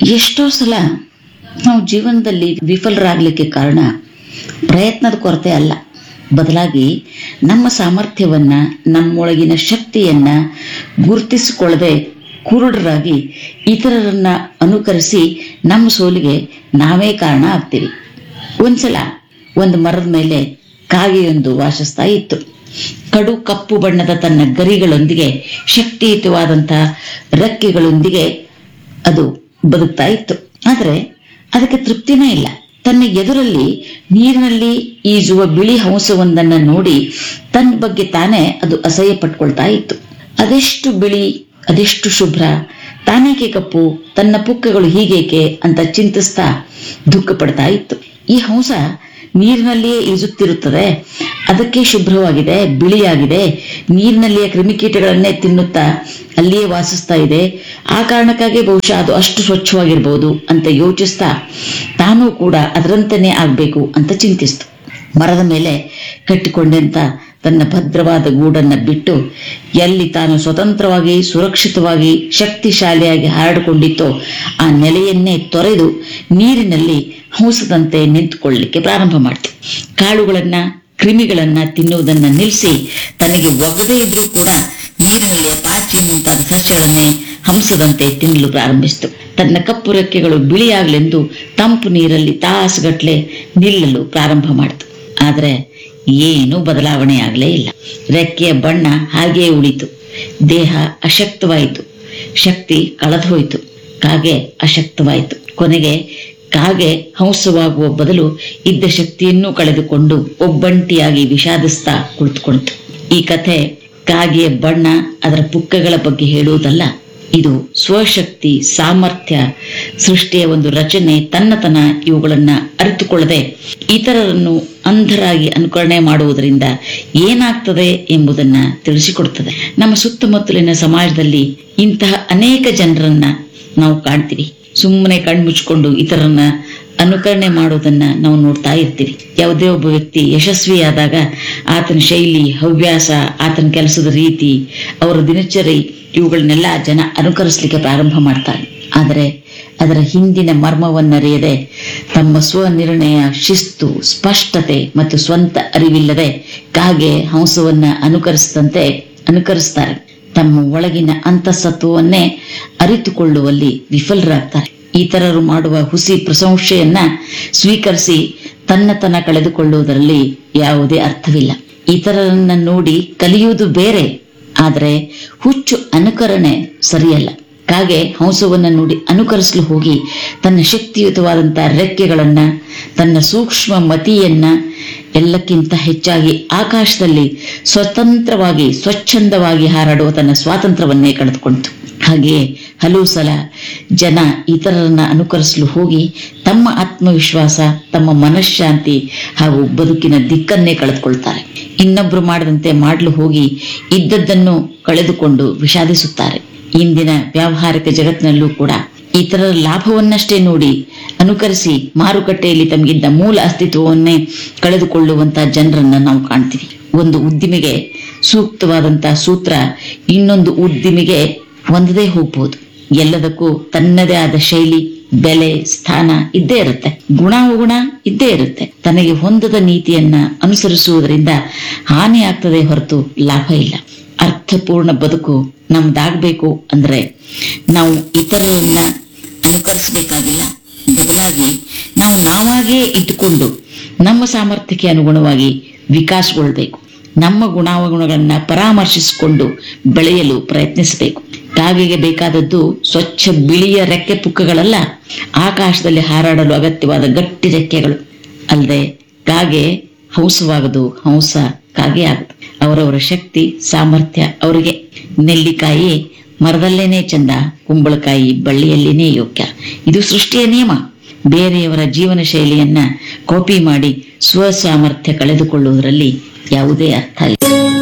ಎಷ್ಟೋ ಸಲ ನಾವು ಜೀವನದಲ್ಲಿ ವಿಫಲರಾಗಲಿಕ್ಕೆ ಕಾರಣ ಪ್ರಯತ್ನದ ಕೊರತೆ ಅಲ್ಲ ಬದಲಾಗಿ ನಮ್ಮ ಸಾಮರ್ಥ್ಯವನ್ನ ನಮ್ಮೊಳಗಿನ ಶಕ್ತಿಯನ್ನ ಗುರುತಿಸಿಕೊಳ್ಳದೆ ಕುರುಡರಾಗಿ ಇತರರನ್ನ ಅನುಕರಿಸಿ ನಮ್ಮ ಸೋಲಿಗೆ ನಾವೇ ಕಾರಣ ಆಗ್ತೀವಿ ಒಂದ್ಸಲ ಒಂದು ಮರದ ಮೇಲೆ ಕಾಗೆಯೊಂದು ವಾಸಿಸ್ತಾ ಇತ್ತು ಕಡು ಕಪ್ಪು ಬಣ್ಣದ ತನ್ನ ಗರಿಗಳೊಂದಿಗೆ ಶಕ್ತಿಯುತವಾದಂತಹ ರೆಕ್ಕೆಗಳೊಂದಿಗೆ ಅದು ಬದುಕ್ತಾ ಇತ್ತು ಆದ್ರೆ ಅದಕ್ಕೆ ತೃಪ್ತಿನೇ ಇಲ್ಲ ತನ್ನ ಎದುರಲ್ಲಿ ನೀರಿನಲ್ಲಿ ಈಜುವ ಬಿಳಿ ಹಂಸವೊಂದನ್ನ ನೋಡಿ ತನ್ನ ಬಗ್ಗೆ ತಾನೇ ಅದು ಅಸಹ್ಯ ಪಟ್ಕೊಳ್ತಾ ಇತ್ತು ಅದೆಷ್ಟು ಬಿಳಿ ಅದೆಷ್ಟು ಶುಭ್ರ ತಾನೇಕೆ ಕಪ್ಪು ತನ್ನ ಪುಕ್ಕಗಳು ಹೀಗೇಕೆ ಅಂತ ಚಿಂತಿಸ್ತಾ ದುಃಖ ಪಡ್ತಾ ಇತ್ತು ಈ ಹಂಸ ನೀರಿನಲ್ಲಿಯೇ ಈಜುತ್ತಿರುತ್ತದೆ ಅದಕ್ಕೆ ಶುಭ್ರವಾಗಿದೆ ಬಿಳಿಯಾಗಿದೆ ನೀರಿನಲ್ಲಿಯ ಕ್ರಿಮಿಕೀಟಗಳನ್ನೇ ತಿನ್ನುತ್ತಾ ಅಲ್ಲಿಯೇ ವಾಸಿಸ್ತಾ ಇದೆ ಆ ಕಾರಣಕ್ಕಾಗಿ ಬಹುಶಃ ಅದು ಅಷ್ಟು ಸ್ವಚ್ಛವಾಗಿರ್ಬೋದು ಅಂತ ಯೋಚಿಸ್ತಾ ತಾನೂ ಕೂಡ ಅದರಂತೆಯೇ ಆಗ್ಬೇಕು ಅಂತ ಚಿಂತಿಸ್ತು ಮರದ ಮೇಲೆ ಕಟ್ಟಿಕೊಂಡಂತ ತನ್ನ ಭದ್ರವಾದ ಗೂಡನ್ನ ಬಿಟ್ಟು ಎಲ್ಲಿ ತಾನು ಸ್ವತಂತ್ರವಾಗಿ ಸುರಕ್ಷಿತವಾಗಿ ಶಕ್ತಿಶಾಲಿಯಾಗಿ ಹಾರಾಡಿಕೊಂಡಿತ್ತೋ ಆ ನೆಲೆಯನ್ನೇ ತೊರೆದು ನೀರಿನಲ್ಲಿ ಹೂಸದಂತೆ ನಿಂತುಕೊಳ್ಳಲಿಕ್ಕೆ ಪ್ರಾರಂಭ ಮಾಡ್ತು ಕಾಳುಗಳನ್ನ ಕ್ರಿಮಿಗಳನ್ನ ತಿನ್ನುವುದನ್ನ ನಿಲ್ಲಿಸಿ ತನಗೆ ಒಗದೇ ಇದ್ರೂ ಕೂಡ ನೀರಿನಲ್ಲಿ ಪಾಚಿ ಮುಂತಾದ ಸಸ್ಯಗಳನ್ನೇ ಹಂಸದಂತೆ ತಿನ್ನಲು ಪ್ರಾರಂಭಿಸಿತು ತನ್ನ ಕಪ್ಪು ರೆಕ್ಕೆಗಳು ಬಿಳಿಯಾಗಲೆಂದು ತಂಪು ನೀರಲ್ಲಿ ತಾಸುಗಟ್ಲೆ ನಿಲ್ಲಲು ಪ್ರಾರಂಭ ಮಾಡಿತು ಆದರೆ ಏನೂ ಬದಲಾವಣೆ ಆಗಲೇ ಇಲ್ಲ ರೆಕ್ಕೆಯ ಬಣ್ಣ ಹಾಗೆಯೇ ಉಳಿತು ದೇಹ ಅಶಕ್ತವಾಯಿತು ಶಕ್ತಿ ಕಳೆದೋಯ್ತು ಕಾಗೆ ಅಶಕ್ತವಾಯಿತು ಕೊನೆಗೆ ಕಾಗೆ ಹಂಸವಾಗುವ ಬದಲು ಇದ್ದ ಶಕ್ತಿಯನ್ನೂ ಕಳೆದುಕೊಂಡು ಒಬ್ಬಂಟಿಯಾಗಿ ವಿಷಾದಿಸ್ತಾ ಕುಳಿತುಕೊಂಡಿತು ಈ ಕಥೆ ಕಾಗೆಯ ಬಣ್ಣ ಅದರ ಪುಕ್ಕಗಳ ಬಗ್ಗೆ ಹೇಳುವುದಲ್ಲ ಇದು ಸ್ವಶಕ್ತಿ ಸಾಮರ್ಥ್ಯ ಸೃಷ್ಟಿಯ ಒಂದು ರಚನೆ ತನ್ನತನ ಇವುಗಳನ್ನ ಅರಿತುಕೊಳ್ಳದೆ ಇತರರನ್ನು ಅಂಧರಾಗಿ ಅನುಕರಣೆ ಮಾಡುವುದರಿಂದ ಏನಾಗ್ತದೆ ಎಂಬುದನ್ನ ತಿಳಿಸಿಕೊಡ್ತದೆ ನಮ್ಮ ಸುತ್ತಮುತ್ತಲಿನ ಸಮಾಜದಲ್ಲಿ ಇಂತಹ ಅನೇಕ ಜನರನ್ನ ನಾವು ಕಾಣ್ತೀವಿ ಸುಮ್ಮನೆ ಕಣ್ಮುಚ್ಕೊಂಡು ಇತರನ್ನ ಅನುಕರಣೆ ಮಾಡೋದನ್ನ ನಾವು ನೋಡ್ತಾ ಇರ್ತೀವಿ ಯಾವುದೇ ಒಬ್ಬ ವ್ಯಕ್ತಿ ಯಶಸ್ವಿಯಾದಾಗ ಆತನ ಶೈಲಿ ಹವ್ಯಾಸ ಆತನ ಕೆಲಸದ ರೀತಿ ಅವರ ದಿನಚರಿ ಇವುಗಳನ್ನೆಲ್ಲ ಜನ ಅನುಕರಿಸಲಿಕ್ಕೆ ಪ್ರಾರಂಭ ಮಾಡ್ತಾರೆ ಆದರೆ ಅದರ ಹಿಂದಿನ ಮರ್ಮವನ್ನರಿಯದೆ ತಮ್ಮ ಸ್ವನಿರ್ಣಯ ಶಿಸ್ತು ಸ್ಪಷ್ಟತೆ ಮತ್ತು ಸ್ವಂತ ಅರಿವಿಲ್ಲದೆ ಕಾಗೆ ಹಂಸವನ್ನ ಅನುಕರಿಸಿದಂತೆ ಅನುಕರಿಸ್ತಾರೆ ತಮ್ಮ ಒಳಗಿನ ಅಂತಸತ್ವವನ್ನೇ ಅರಿತುಕೊಳ್ಳುವಲ್ಲಿ ವಿಫಲರಾಗ್ತಾರೆ ಇತರರು ಮಾಡುವ ಹುಸಿ ಪ್ರಶಂಸೆಯನ್ನ ಸ್ವೀಕರಿಸಿ ತನ್ನತನ ಕಳೆದುಕೊಳ್ಳುವುದರಲ್ಲಿ ಯಾವುದೇ ಅರ್ಥವಿಲ್ಲ ಇತರರನ್ನ ನೋಡಿ ಕಲಿಯುವುದು ಬೇರೆ ಆದರೆ ಹುಚ್ಚು ಅನುಕರಣೆ ಸರಿಯಲ್ಲ ಕಾಗೆ ಹಂಸವನ್ನ ನೋಡಿ ಅನುಕರಿಸಲು ಹೋಗಿ ತನ್ನ ಶಕ್ತಿಯುತವಾದಂತಹ ರೆಕ್ಕೆಗಳನ್ನ ತನ್ನ ಸೂಕ್ಷ್ಮ ಮತಿಯನ್ನ ಎಲ್ಲಕ್ಕಿಂತ ಹೆಚ್ಚಾಗಿ ಆಕಾಶದಲ್ಲಿ ಸ್ವತಂತ್ರವಾಗಿ ಸ್ವಚ್ಛಂದವಾಗಿ ಹಾರಾಡುವ ತನ್ನ ಸ್ವಾತಂತ್ರ್ಯವನ್ನೇ ಕಳೆದುಕೊಂಡಿತು ಹಾಗೆಯೇ ಹಲವು ಸಲ ಜನ ಇತರರನ್ನ ಅನುಕರಿಸಲು ಹೋಗಿ ತಮ್ಮ ಆತ್ಮವಿಶ್ವಾಸ ತಮ್ಮ ಮನಃಶಾಂತಿ ಹಾಗೂ ಬದುಕಿನ ದಿಕ್ಕನ್ನೇ ಕಳೆದುಕೊಳ್ತಾರೆ ಇನ್ನೊಬ್ರು ಮಾಡದಂತೆ ಮಾಡಲು ಹೋಗಿ ಇದ್ದದ್ದನ್ನು ಕಳೆದುಕೊಂಡು ವಿಷಾದಿಸುತ್ತಾರೆ ಇಂದಿನ ವ್ಯಾವಹಾರಿಕ ಜಗತ್ತಿನಲ್ಲೂ ಕೂಡ ಇತರರ ಲಾಭವನ್ನಷ್ಟೇ ನೋಡಿ ಅನುಕರಿಸಿ ಮಾರುಕಟ್ಟೆಯಲ್ಲಿ ತಮಗಿದ್ದ ಮೂಲ ಅಸ್ತಿತ್ವವನ್ನೇ ಕಳೆದುಕೊಳ್ಳುವಂತಹ ಜನರನ್ನ ನಾವು ಕಾಣ್ತೀವಿ ಒಂದು ಉದ್ದಿಮೆಗೆ ಸೂಕ್ತವಾದಂತಹ ಸೂತ್ರ ಇನ್ನೊಂದು ಉದ್ದಿಮೆಗೆ ಹೊಂದದೇ ಹೋಗ್ಬೋದು ಎಲ್ಲದಕ್ಕೂ ತನ್ನದೇ ಆದ ಶೈಲಿ ಬೆಲೆ ಸ್ಥಾನ ಇದ್ದೇ ಇರುತ್ತೆ ಗುಣಾವಗುಣ ಇದ್ದೇ ಇರುತ್ತೆ ತನಗೆ ಹೊಂದದ ನೀತಿಯನ್ನ ಅನುಸರಿಸುವುದರಿಂದ ಹಾನಿ ಆಗ್ತದೆ ಹೊರತು ಲಾಭ ಇಲ್ಲ ಅರ್ಥಪೂರ್ಣ ಬದುಕು ನಮ್ದಾಗಬೇಕು ಅಂದ್ರೆ ನಾವು ಇತರರನ್ನ ಅನುಕರಿಸಬೇಕಾಗಿಲ್ಲ ಬದಲಾಗಿ ನಾವು ನಾವಾಗೇ ಇದ್ದುಕೊಂಡು ನಮ್ಮ ಸಾಮರ್ಥ್ಯಕ್ಕೆ ಅನುಗುಣವಾಗಿ ವಿಕಾಸಗೊಳ್ಬೇಕು ನಮ್ಮ ಗುಣಾವಗುಣಗಳನ್ನ ಪರಾಮರ್ಶಿಸಿಕೊಂಡು ಬೆಳೆಯಲು ಪ್ರಯತ್ನಿಸಬೇಕು ಕಾಗೆಗೆ ಬೇಕಾದದ್ದು ಸ್ವಚ್ಛ ಬಿಳಿಯ ರೆಕ್ಕೆ ಪುಕ್ಕಗಳಲ್ಲ ಆಕಾಶದಲ್ಲಿ ಹಾರಾಡಲು ಅಗತ್ಯವಾದ ಗಟ್ಟಿ ರೆಕ್ಕೆಗಳು ಅಲ್ಲದೆ ಕಾಗೆ ಹಂಸವಾಗದು ಹಂಸ ಕಾಗೆ ಆಗದು ಅವರವರ ಶಕ್ತಿ ಸಾಮರ್ಥ್ಯ ಅವರಿಗೆ ನೆಲ್ಲಿಕಾಯಿ ಮರದಲ್ಲೇನೆ ಚಂದ ಕುಂಬಳಕಾಯಿ ಬಳ್ಳಿಯಲ್ಲೇನೇ ಯೋಗ್ಯ ಇದು ಸೃಷ್ಟಿಯ ನಿಯಮ ಬೇರೆಯವರ ಜೀವನ ಶೈಲಿಯನ್ನ ಕಾಪಿ ಮಾಡಿ ಸ್ವಸಾಮರ್ಥ್ಯ ಕಳೆದುಕೊಳ್ಳುವುದರಲ್ಲಿ ಯಾವುದೇ ಅರ್ಥ ಇಲ್ಲ